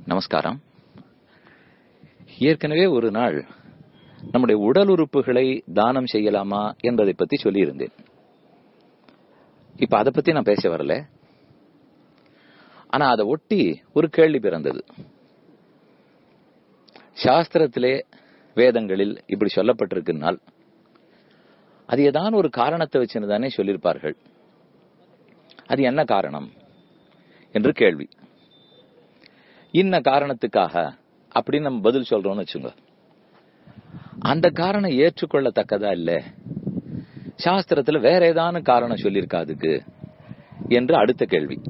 நமஸ்காரம் ஏற்கனவே ஒரு நாள் நம்முடைய உடல் உறுப்புகளை தானம் செய்யலாமா என்பதை பத்தி சொல்லியிருந்தேன் இப்ப அதை பத்தி நான் பேச வரல ஆனா அதை ஒட்டி ஒரு கேள்வி பிறந்தது சாஸ்திரத்திலே வேதங்களில் இப்படி சொல்லப்பட்டிருக்குனால் அது ஏதான ஒரு காரணத்தை வச்சுன்னு தானே சொல்லியிருப்பார்கள் அது என்ன காரணம் என்று கேள்வி இன்ன காரணத்துக்காக அப்படின்னு நம்ம பதில் சொல்றோம்னு வச்சுங்க அந்த காரணம் ஏற்றுக்கொள்ளத்தக்கதா இல்ல சாஸ்திரத்துல வேற ஏதான காரணம் சொல்லியிருக்கா அதுக்கு என்று அடுத்த கேள்வி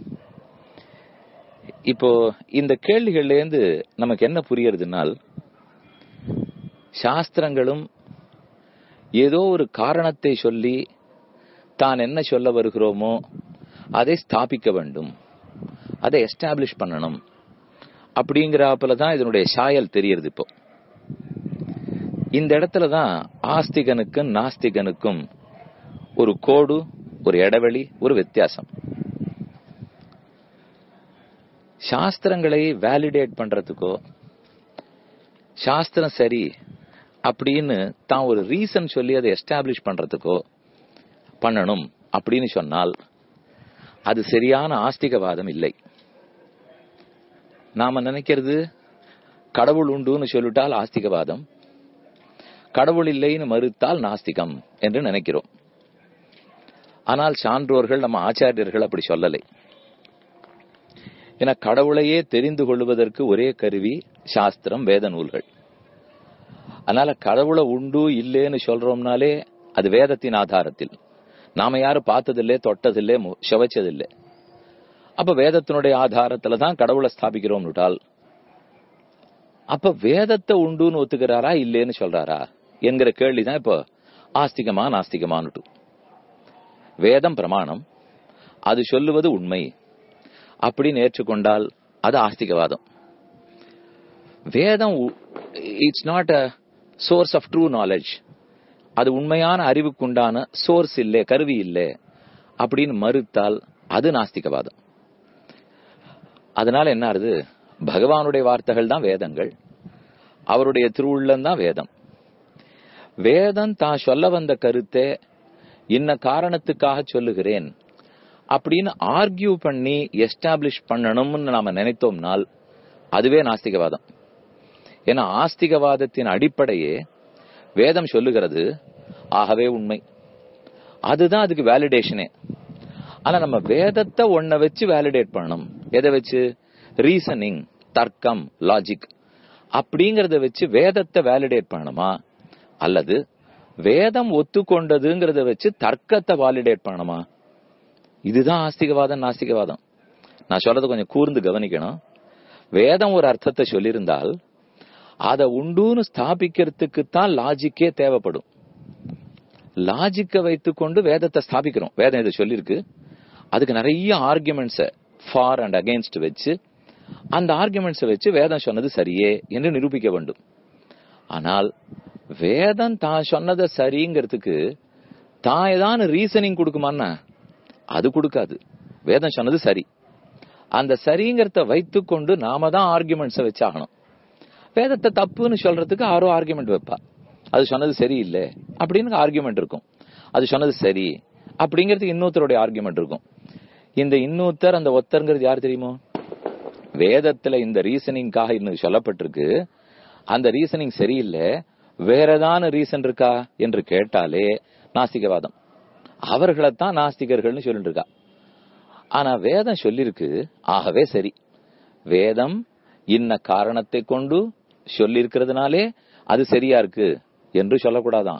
இப்போ இந்த கேள்விகள்ல இருந்து நமக்கு என்ன புரியறதுனால் சாஸ்திரங்களும் ஏதோ ஒரு காரணத்தை சொல்லி தான் என்ன சொல்ல வருகிறோமோ அதை ஸ்தாபிக்க வேண்டும் அதை எஸ்டாப்ளிஷ் பண்ணணும் அப்படிங்கிறாப்புல தான் இதனுடைய சாயல் தெரியறது இப்போ இந்த இடத்துல தான் ஆஸ்திகனுக்கும் நாஸ்திகனுக்கும் ஒரு கோடு ஒரு இடைவெளி ஒரு வித்தியாசம் சாஸ்திரங்களை வேலிடேட் பண்றதுக்கோ சாஸ்திரம் சரி அப்படின்னு தான் ஒரு ரீசன் சொல்லி அதை எஸ்டாப்ளிஷ் பண்றதுக்கோ பண்ணணும் அப்படின்னு சொன்னால் அது சரியான ஆஸ்திகவாதம் இல்லை நாம நினைக்கிறது கடவுள் உண்டுன்னு சொல்லிட்டால் ஆஸ்திகவாதம் கடவுள் இல்லைன்னு மறுத்தால் நாஸ்திகம் என்று நினைக்கிறோம் ஆனால் சான்றோர்கள் நம்ம ஆச்சாரியர்கள் அப்படி சொல்லலை என கடவுளையே தெரிந்து கொள்வதற்கு ஒரே கருவி சாஸ்திரம் வேத நூல்கள் அதனால கடவுளை உண்டு இல்லேன்னு சொல்றோம்னாலே அது வேதத்தின் ஆதாரத்தில் நாம யாரும் பார்த்ததில்லை தொட்டதில்லை சுவைச்சதில்லை அப்ப வேதத்தினுடைய ஆதாரத்துல தான் கடவுளை ஸ்தாபிக்கிறோம்னுட்டால் அப்ப வேதத்தை உண்டுன்னு ஒத்துக்கிறாரா இல்லேன்னு சொல்றாரா என்கிற கேள்விதான் இப்போ ஆஸ்திகமா நாஸ்திகமானுட்டு வேதம் பிரமாணம் அது சொல்லுவது உண்மை அப்படின்னு ஏற்றுக்கொண்டால் அது ஆஸ்திகவாதம் வேதம் it's not a source of true knowledge அது உண்மையான அறிவுக்குண்டான சோர்ஸ் இல்லை கருவி இல்லை அப்படின்னு மறுத்தால் அது நாஸ்திகவாதம் அதனால என்ன ஆறுது பகவானுடைய வார்த்தைகள் தான் வேதங்கள் அவருடைய திருவுள்ளம் தான் வேதம் வேதம் தான் சொல்ல வந்த கருத்தை இன்ன காரணத்துக்காக சொல்லுகிறேன் அப்படின்னு ஆர்கியூ பண்ணி எஸ்டாப்ளிஷ் பண்ணணும்னு நாம நினைத்தோம்னால் அதுவே நாஸ்திகவாதம் ஏன்னா ஆஸ்திகவாதத்தின் அடிப்படையே வேதம் சொல்லுகிறது ஆகவே உண்மை அதுதான் அதுக்கு வேலிடேஷனே ஆனா நம்ம வேதத்தை ஒன்ன வச்சு வேலிடேட் பண்ணணும் எதை வச்சு ரீசனிங் தர்க்கம் லாஜிக் அப்படிங்கறத வச்சு வேதத்தை வேலிடேட் பண்ணணுமா அல்லது வேதம் ஒத்துக்கொண்டதுங்கிறத வச்சு தர்க்கத்தை வாலிடேட் பண்ணணுமா இதுதான் ஆஸ்திகவாதம் நாஸ்திகவாதம் நான் சொல்றதை கொஞ்சம் கூர்ந்து கவனிக்கணும் வேதம் ஒரு அர்த்தத்தை சொல்லியிருந்தால் அதை உண்டுன்னு ஸ்தாபிக்கிறதுக்கு தான் லாஜிக்கே தேவைப்படும் லாஜிக்கை வைத்துக்கொண்டு வேதத்தை ஸ்தாபிக்கிறோம் வேதம் இதை சொல்லியிருக்கு அதுக்கு நிறைய ஆர்குமெண்ட்ஸ ஃபார் அண்ட் அகேன்ஸ்ட் வச்சு அந்த ஆர்குமெண்ட்ஸை வச்சு வேதம் சொன்னது சரியே என்று நிரூபிக்க வேண்டும் ஆனால் வேதம் தான் சொன்னதை சரிங்கிறதுக்கு தான் ஏதான ரீசனிங் கொடுக்குமான்னா அது கொடுக்காது வேதம் சொன்னது சரி அந்த சரிங்கிறத வைத்துக்கொண்டு நாம தான் ஆர்குமெண்ட்ஸை வச்சாகணும் வேதத்தை தப்புன்னு சொல்றதுக்கு ஆரோ ஆர்குமெண்ட் வைப்பா அது சொன்னது சரியில்லை அப்படின்னு ஆர்குமெண்ட் இருக்கும் அது சொன்னது சரி அப்படிங்கிறதுக்கு இன்னொருத்தருடைய ஆர்குமெண்ட் இருக்கும் இந்த இன்னொருத்தர் அந்த ஒத்தருங்கிறது யார் தெரியுமோ வேதத்துல இந்த ரீசனிங்காக இன்னும் சொல்லப்பட்டிருக்கு அந்த ரீசனிங் சரியில்லை வேற ஏதான ரீசன் இருக்கா என்று கேட்டாலே நாஸ்திகவாதம் அவர்களைத்தான் நாஸ்திகர்கள்னு சொல்லிட்டு இருக்கா ஆனா வேதம் சொல்லிருக்கு ஆகவே சரி வேதம் இன்ன காரணத்தை கொண்டு சொல்லியிருக்கிறதுனாலே அது சரியா இருக்கு என்று சொல்லக்கூடாதான்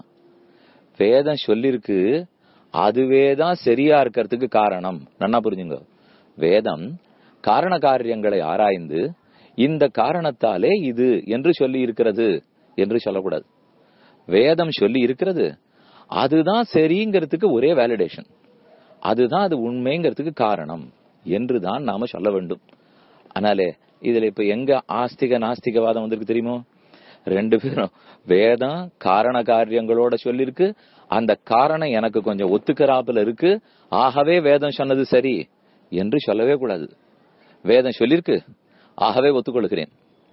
வேதம் சொல்லிருக்கு அதுவேதான் சரியா இருக்கிறதுக்கு காரணம் நன்னா புரிஞ்சுங்க வேதம் காரண காரியங்களை ஆராய்ந்து இந்த காரணத்தாலே இது என்று சொல்லி இருக்கிறது என்று சொல்லக்கூடாது வேதம் சொல்லி இருக்கிறது அதுதான் சரிங்கிறதுக்கு ஒரே வேலிடேஷன் அதுதான் அது உண்மைங்கிறதுக்கு காரணம் என்றுதான் நாம சொல்ல வேண்டும் ஆனாலே இதுல இப்ப எங்க ஆஸ்திக நாஸ்திகவாதம் வந்திருக்கு தெரியுமோ ரெண்டு பேரும் வேதம் காரண காரியங்களோட சொல்லிருக்கு அந்த காரணம் எனக்கு கொஞ்சம் ஒத்துக்கிறாப்புல இருக்கு ஆகவே வேதம் சொன்னது சரி என்று சொல்லவே கூடாது வேதம் சொல்லிருக்கு ஆகவே ஒத்துக்கொள்கிறேன்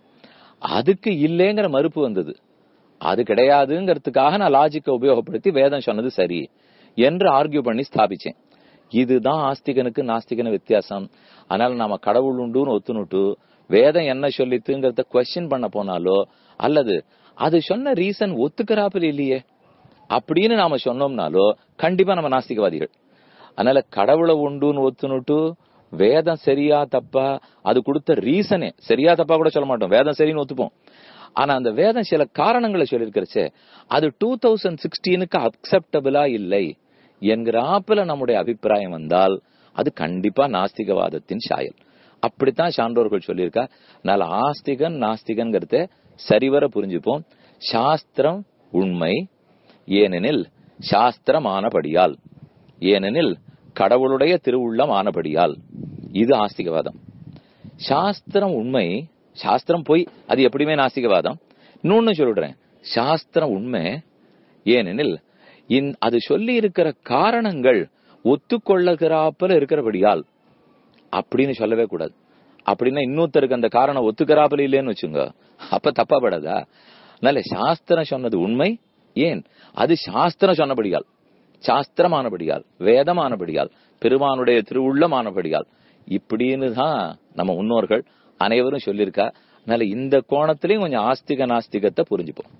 அதுக்கு இல்லைங்கிற மறுப்பு வந்தது அது கிடையாதுங்கிறதுக்காக நான் லாஜிக்கை உபயோகப்படுத்தி வேதம் சொன்னது சரி என்று ஆர்கியூ பண்ணி ஸ்தாபிச்சேன் இதுதான் ஆஸ்திகனுக்கு நாஸ்திகன வித்தியாசம் அதனால நாம கடவுள் உண்டுன்னு ஒத்துனுட்டு வேதம் என்ன சொல்லித்துங்கிறத கொஸ்டின் பண்ண போனாலோ அல்லது அது சொன்ன ரீசன் ஒத்துக்கிறாப்பில் இல்லையே அப்படின்னு நாம சொன்னோம்னாலோ கண்டிப்பா நம்ம நாஸ்திகவாதிகள் அதனால கடவுளை உண்டுன்னு ஒத்துனுட்டு வேதம் சரியா தப்பா அது கொடுத்த ரீசனே சரியா தப்பா கூட சொல்ல மாட்டோம் வேதம் சரின்னு ஒத்துப்போம் ஆனா அந்த வேதம் சில காரணங்களை சொல்லியிருக்கிறச்சே அது டூ தௌசண்ட் சிக்ஸ்டீனுக்கு அக்செப்டபிளா இல்லை என்கிறாப்புல நம்முடைய அபிப்பிராயம் வந்தால் அது கண்டிப்பா நாஸ்திகவாதத்தின் சாயல் அப்படித்தான் சான்றோர்கள் சொல்லியிருக்கா அதனால ஆஸ்திகன் நாஸ்திகன்கிறத சரிவர புரிஞ்சுப்போம் சாஸ்திரம் உண்மை ஏனெனில் சாஸ்திரமானபடியால் ஏனெனில் கடவுளுடைய திருவுள்ளம் ஆனபடியால் இது ஆஸ்திகவாதம் சாஸ்திரம் உண்மை சாஸ்திரம் போய் அது எப்படியுமே நாஸ்திகவாதம் இன்னொன்னு சொல்லிடுறேன் சாஸ்திரம் உண்மை ஏனெனில் இந்- அது சொல்லி இருக்கிற காரணங்கள் ஒத்துக்கொள்ளுகிறாப்புல இருக்கிறபடியால் அப்படின்னு சொல்லவே கூடாது அப்படின்னா இன்னொருத்தருக்கு அந்த காரணம் ஒத்துக்கிறாப்புல இல்லைன்னு வச்சுங்க அப்ப தப்பா படாதா அதனால சாஸ்திரம் சொன்னது உண்மை ஏன் அது சாஸ்திரம் சொன்னபடியால் சாஸ்திரமானபடியால் வேதமானபடியால் பெருமானுடைய திருவுள்ளமானபடியால் இப்படின்னு தான் நம்ம முன்னோர்கள் அனைவரும் சொல்லியிருக்கா அதனால இந்த கோணத்திலையும் கொஞ்சம் ஆஸ்திக நாஸ்திகத்தை புரிஞ்சுப்போம்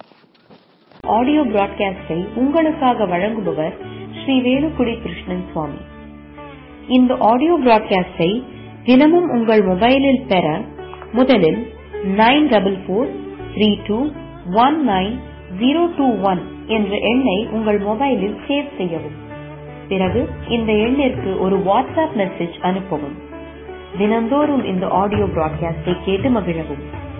ஆடியோ பிராட்காஸ்டை உங்களுக்காக வழங்குபவர் ஸ்ரீ வேலுக்குடி கிருஷ்ணன் சுவாமி இந்த ஆடியோ பிராட்காஸ்டை தினமும் உங்கள் மொபைலில் பெற முதலில் nine double four three two one nine zero two one என்ற எண்ணை உங்கள் மொபைலில் சேவ் செய்யவும் பிறகு இந்த எண்ணிற்கு ஒரு வாட்ஸ்அப் மெசேஜ் அனுப்பவும் தினந்தோறும் இந்த ஆடியோ பிராட்காஸ்டை கேட்டு மகிழவும்